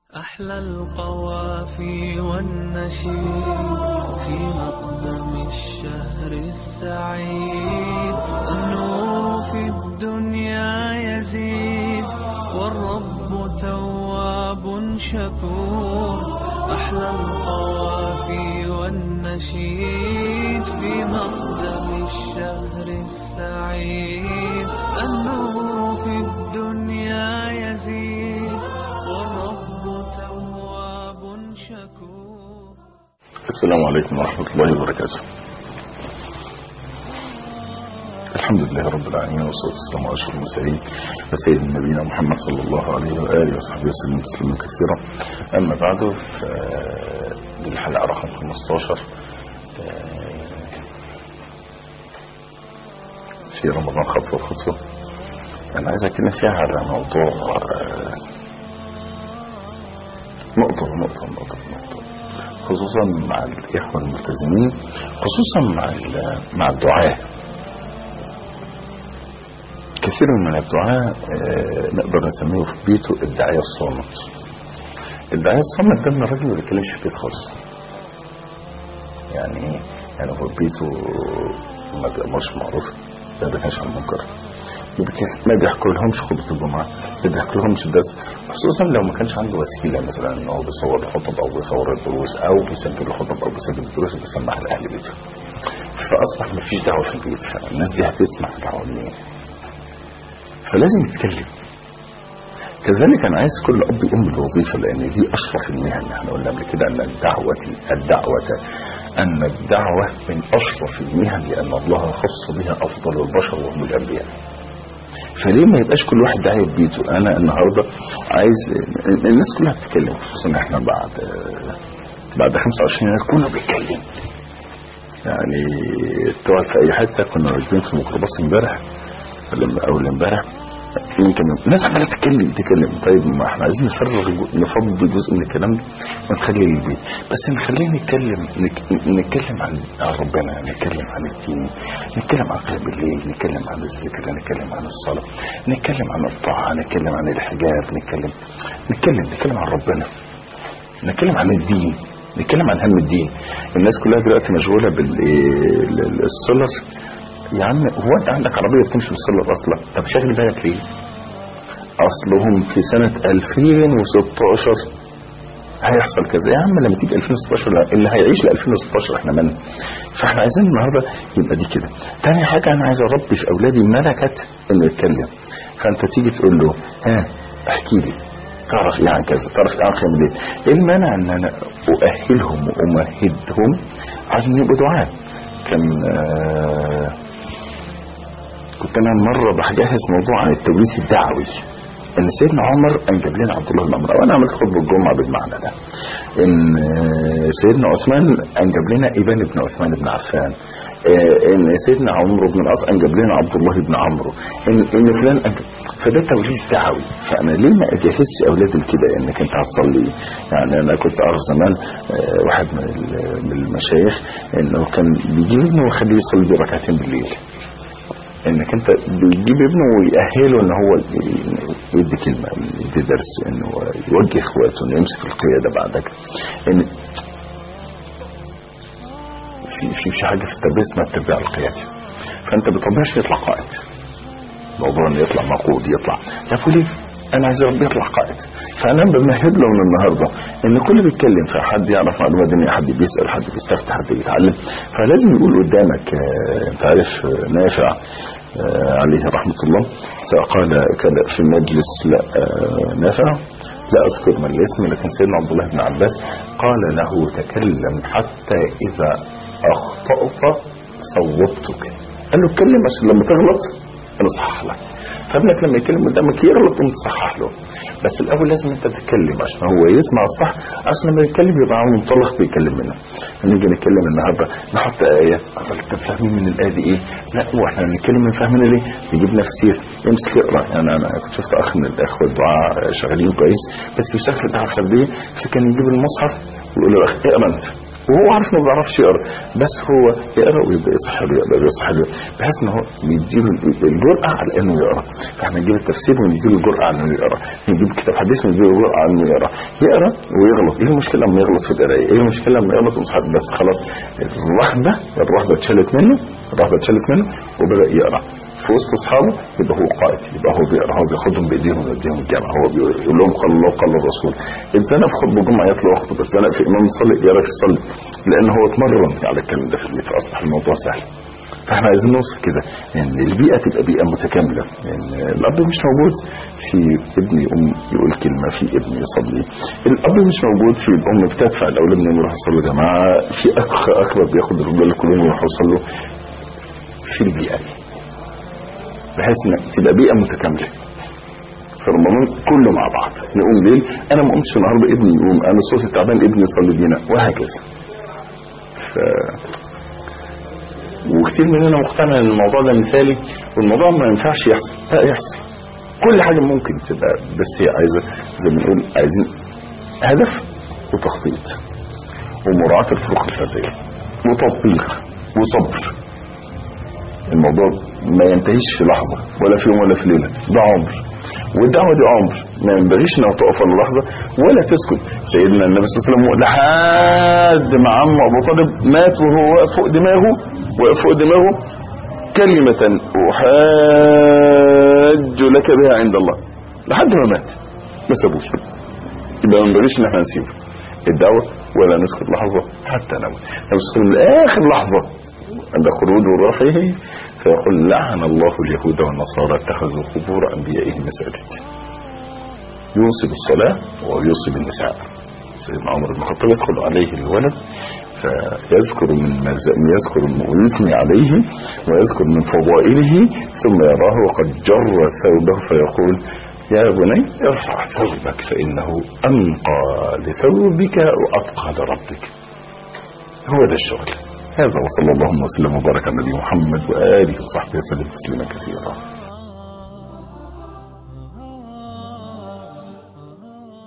أحلى القوافي والنشيد في مقدم الشهر السعيد النور في الدنيا يزيد والرب تواب شكور أحلى القوافي والنشيد في مقدم الشهر السعيد النور في الدنيا يزيد والرب تواب شكور السلام عليكم ورحمة الله وبركاته الحمد لله رب العالمين والصلاة والسلام على أشرف المرسلين وسيدنا نبينا محمد صلى الله عليه وآله وصحبه وسلم تسليما كثيرا أما بعد فدي الحلقة رقم 15 في رمضان خطوة خطوة أنا عايز أتكلم فيها على موضوع نقطة نقطة نقطة نقطة خصوصا مع الإخوة الملتزمين خصوصا مع مع الدعاة كثير من الدعاة آه، نقدر نسميه في بيته الداعية الصامت الداعية الصامت ده من الراجل ما بيتكلمش في بيت خالص يعني ايه؟ يعني هو في بيته ما بيأمرش معروف ما بينهاش عن المنكر ما بيك- ما بيحكوا لهمش خطبة الجمعة ما بيحكوا لهمش درس خصوصا لو ما كانش عنده وسيلة مثلا ان هو بيصور الخطب او بيصور الدروس او بيسجل الخطب او بيسجل الدروس وبيسمعها لأهل بيته فأصبح ما فيش دعوة في البيت فالناس دي هتسمع دعوة منين فلازم يتكلم كذلك انا عايز كل اب يقوم بالوظيفه لان دي اشرف المهن احنا قلنا قبل كده ان الدعوه الدعوه ان الدعوه من اشرف المهن لان الله خص بها افضل البشر وهم الانبياء فليه ما يبقاش كل واحد داعيه ببيته انا النهارده عايز الناس كلها بتتكلم خصوصا احنا بعد بعد 25 ناس كله بيتكلم يعني تقعد في اي حته كنا راكبين في ميكروباص امبارح ولا اول امبارح يمكن الناس عماله تتكلم تتكلم طيب ما احنا عايزين نفرغ جو- نفضي جزء من الكلام ده ونخليه للبيت بس نخليه نتكلم نك- نتكلم عن عن ربنا نتكلم عن الدين نتكلم عن قيام الليل نتكلم عن الذكر نتكلم عن الصلاه نتكلم عن الطاعه نتكلم عن الحجاب نتكلم نتكلم نتكلم عن ربنا نتكلم عن الدين نتكلم عن هم الدين الناس كلها دلوقتي مشغوله بالسولر يا عم هو انت عندك عربيه بتمشي بالسولر اصلا طب شاغل بالك ليه اصلهم في سنه 2016 هيحصل كذا يا عم لما تيجي 2016 لا، اللي هيعيش ل 2016 احنا من فاحنا عايزين النهارده يبقى دي كده تاني حاجه انا عايز اربي في اولادي ملكه انه يتكلم فانت تيجي تقول له ها احكي لي تعرف ايه عن كذا تعرف ايه عن قيام الليل ايه المانع ان انا اؤهلهم وامهدهم عشان يبقوا دعاء كان آه كنت انا مره بجهز موضوع عن التوريث الدعوي ان سيدنا عمر انجب لنا عبد الله بن عمر وانا عملت خطبه الجمعه بالمعنى ده ان آه، سيدنا عثمان انجب لنا ابان بن عثمان بن عفان آه، ان سيدنا عمرو بن العاص انجب لنا عبد الله بن عمرو ان ان فلان انجب فده توريث دعوي فانا ليه ما اجهزش اولادي كده انك انت هتصلي يعني انا كنت اعرف زمان آه، واحد من ال- من المشايخ انه كان بيجيب ابنه ويخليه يصلي ركعتين بالليل انك انت بتجيب ابنه ويأهله ان هو يدي كلمة يدي درس انه يوجه اخواته انه يمسك القيادة بعدك ان في في في حاجة في التربية اسمها التربية القيادة فانت بتطبيعش يطلع قائد موضوع انه يطلع مقود يطلع يا فلان انا عايز ربي يطلع قائد فانا بمهد له من النهارده ان كل بيتكلم فحد يعرف معلومه دينيه حد بيسال حد بيستفتح حد بيتعلم فلازم يقول قدامك آه، انت عارف آه، نافع آه، عليه رحمه الله قال كان في المجلس لا آه، نافع لا اذكر من الاسم لكن سيدنا عبد الله بن عباس قال له تكلم حتى اذا اخطات صوبتك قال له اتكلم عشان لما تغلط انا اصحح لك فابنك لما يتكلم قدامك يغلط تقوم تصحح له بس الاول لازم انت تتكلم عشان هو يسمع الصح عشان لما يتكلم يبقى عنده منطلق بيتكلم منه نيجي نتكلم النهارده نحط ايه أقول انت فاهمين من الايه دي ايه لا واحنا بنتكلم من فاهمين ليه نجيب نفسير امسك اقرا يعني انا كنت شفت اخ من الاخوه الدعاء شغالين كويس بس بيشتغل في الدعوه الفرديه فكان يجيب المصحف ويقول له اقرا انت وهو عارف انه ما بيعرفش يقرا بس هو يقرا ويبدا يصحى له يقرا ويصحى له بحيث ان هو يديله الجرأه على انه يقرا فاحنا نجيب التفسير ونديله الجرأه على انه يقرا نجيب كتاب حديث ونديله الجرأه على انه يقرا يقرا ويغلط ايه المشكله لما يغلط في القرايه ايه المشكله لما يغلط ومصحى بس خلاص الرهبه الرهبه اتشالت منه الرهبه اتشالت منه وبدا يقرا في وسط اصحابه يبقى هو قائد يبقى هو بيقرا هو بياخدهم بايديهم ويوديهم الجامع هو بيقول لهم قال الله قال الرسول اتزنق في خطبه الجمعه يطلع يخطب اتزنق في امام يصلي يقرا في يصلي لان هو اتمرن على الكلام ده في البيت فاصبح الموضوع سهل فاحنا عايزين نوصل كده ان يعني البيئه تبقى بيئه متكامله يعني الاب مش موجود في ابن يقوم يقول كلمه في ابن يصلي الاب مش موجود في الام بتدفع الاولاد انهم يروحوا يصلوا جماعه في اخ اكبر بياخد الرجاله كلهم يروحوا يصلوا في البيئه دي بحيث ان تبقى بيئه متكامله في رمضان كله مع بعض نقوم ليل انا ما قمتش النهارده ابني يقوم انا صوتي تعبان ابني يصلي بينا وهكذا ف... وكتير مننا مقتنع ان الموضوع ده مثالي والموضوع ما ينفعش يحصل لا يحصل كل حاجه ممكن تبقى بس هي عايزه زي ما بنقول عايزين هدف وتخطيط ومراعاه الفروق الفرديه وتطبيق وصبر الموضوع ما ينتهيش في لحظة ولا في يوم ولا في ليلة ده عمر والدعوة دي عمر ما ينبغيش انها تقف على لحظة ولا تسكت سيدنا النبي صلى الله عليه وسلم لحد ما عم ابو طالب مات وهو واقف فوق دماغه واقف فوق دماغه كلمة احاج لك بها عند الله لحد ما مات ما سابوش يبقى ما ينبغيش ان احنا نسيبه الدعوة ولا نسكت لحظة حتى نموت النبي صلى الله عليه وسلم لاخر لحظة عند خروج روحه فيقول لعن الله اليهود والنصارى اتخذوا قبور انبيائهم مساجد يوصي بالصلاة ويوصي بالنساء سيدنا عمر بن الخطاب يدخل عليه الولد فيذكر من يذكر ويثني عليه ويذكر من فضائله ثم يراه وقد جر ثوبه فيقول يا بني ارفع ثوبك فإنه أنقى لثوبك وأتقى لربك هو ده الشغل هذا وصلى الله وسلم وبارك على نبينا محمد وآله وصحبه وسلم تسليما كثيرا